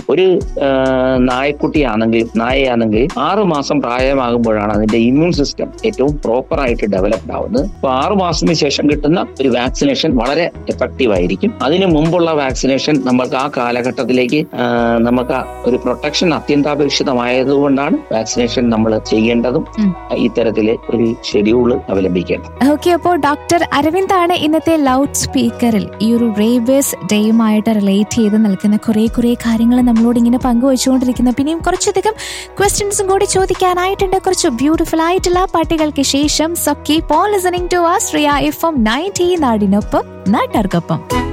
ഒരു ആ, നായക്കുട്ടിയാണെങ്കിൽ നായയാണെങ്കിൽ ആറ് മാസം പ്രായമാകുമ്പോഴാണ് അതിന്റെ ഇമ്മ്യൂൺ സിസ്റ്റം ഏറ്റവും പ്രോപ്പർ ആയിട്ട് ഡെവലപ്ഡ് ആവുന്നത് അപ്പൊ ആറ് മാസത്തിന് ശേഷം കിട്ടുന്ന ഒരു വാക്സിനേഷൻ വളരെ എഫക്റ്റീവ് ആയിരിക്കും അതിന് മുമ്പുള്ള വാക്സിനേഷൻ നമ്മൾക്ക് ആ കാലഘട്ടത്തിലേക്ക് ആ, നമുക്ക് ആ ഒരു പ്രൊട്ടക്ഷൻ അത്യന്താപേക്ഷിതമായതുകൊണ്ടാണ് വാക്സിനേഷൻ നമ്മൾ ചെയ്യേണ്ടതും ഉം. ഇത്തരത്തില് ഒരു ഷെഡ്യൂൾ അവലംബിക്കേണ്ടത് ഓക്കെ അപ്പോൾ ഡോക്ടർ അരവിന്ദാണ് ഇന്നത്തെ ലൗഡ് സ്പീക്കറിൽ ഈ ഒരു റേബേസ് ഡേയുമായിട്ട് റിലേറ്റ് ചെയ്ത് നിൽക്കുന്ന കുറെ കുറെ കാര്യങ്ങൾ നമ്മളോട് ഇങ്ങനെ പങ്കുവച്ചുകൊണ്ടിരിക്കുന്നത് പിന്നെയും കുറച്ചധികം ക്വസ്റ്റ്യൻസും കൂടി ചോദിക്കാനായിട്ടുണ്ട് കുറച്ച് ബ്യൂട്ടിഫുൾ ആയിട്ടുള്ള പാട്ടുകൾക്ക് ശേഷം so keep on listening to ah Shriya F M ninety നാടിനൊപ്പം നാട്ടാർക്കൊപ്പം